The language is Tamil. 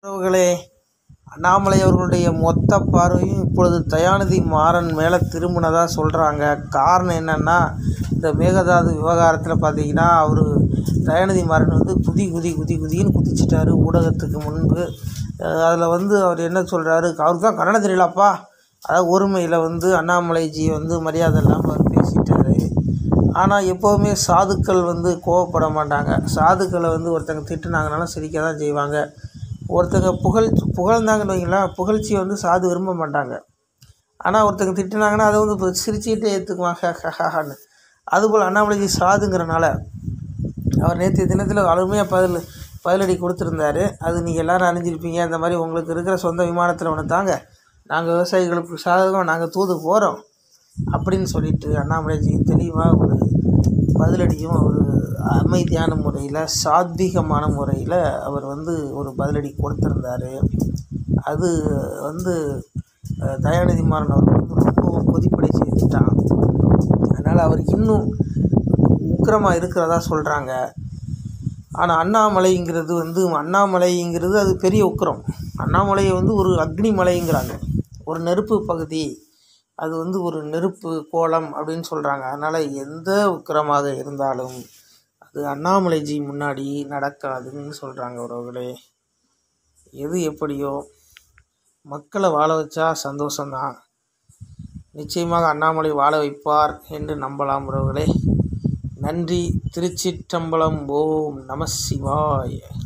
உறவுகளே அண்ணாமலை அவர்களுடைய மொத்த பார்வையும் இப்பொழுது தயாநிதி மாறன் மேலே திரும்பினதா சொல்கிறாங்க காரணம் என்னென்னா இந்த மேகதாது விவகாரத்தில் பார்த்தீங்கன்னா அவர் தயாநிதி மாறன் வந்து குதி குதி குதி குதின்னு குதிச்சிட்டாரு ஊடகத்துக்கு முன்பு அதில் வந்து அவர் என்ன சொல்கிறாரு அவருக்கு தான் கன்னடம் தெரியலப்பா அதாவது ஒருமையில் வந்து அண்ணாமலைஜி வந்து மரியாதை இல்லாமல் அவர் பேசிட்டாரு ஆனால் எப்போவுமே சாதுக்கள் வந்து கோவப்பட மாட்டாங்க சாதுக்களை வந்து ஒருத்தங்க திட்டுனாங்கனாலும் சிரிக்க தான் செய்வாங்க ஒருத்தங்க புகழ் புகழ்ந்தாங்கன்னு வைங்களேன் புகழ்ச்சியை வந்து சாது விரும்ப மாட்டாங்க ஆனால் ஒருத்தங்க திட்டுனாங்கன்னா அதை வந்து இப்போ சிரிச்சுக்கிட்டே ஏற்றுக்குவாங்க ஹஹான்னு அதுபோல் அண்ணாமலைஜி சாதுங்கிறனால அவர் நேற்றைய தினத்தில் அருமையாக பதில் பதிலடி கொடுத்துருந்தாரு அது நீங்கள் எல்லோரும் அறிஞ்சிருப்பீங்க இந்த மாதிரி உங்களுக்கு இருக்கிற சொந்த விமானத்தில் ஒன்று தாங்க நாங்கள் விவசாயிகளுக்கு சாதகம் நாங்கள் தூது போகிறோம் அப்படின்னு சொல்லிட்டு அண்ணாமலைஜி தெளிவாக ஒரு பதிலடியும் ஒரு அமைதியான முறையில் சாத்வீகமான முறையில் அவர் வந்து ஒரு பதிலடி கொடுத்துருந்தாரு அது வந்து அஹ், தயாநிதி மாறன் அவர் வந்து ரொம்பவும் கொதிப்படை செய்துட்டான் அதனால் அவர் இன்னும் உக்கிரமாக இருக்கிறதா சொல்கிறாங்க ஆனால் அண்ணாமலைங்கிறது வந்து அண்ணாமலைங்கிறது அது பெரிய உக்கிரம் அண்ணாமலையை வந்து ஒரு அக்னி மலைங்கிறாங்க ஒரு நெருப்பு பகுதி அது வந்து ஒரு நெருப்பு கோலம் அப்படின்னு சொல்கிறாங்க அதனால் எந்த உக்கிரமாக இருந்தாலும் அது அண்ணாமலைஜி முன்னாடி நடக்காதுன்னு சொல்கிறாங்க உறவுகளே எது எப்படியோ மக்களை வாழ வச்சா சந்தோஷம்தான் நிச்சயமாக அண்ணாமலை வாழ வைப்பார் என்று நம்பலாம் உறவுகளே நன்றி திருச்சிற்றம்பலம் ஓம் நம சிவாய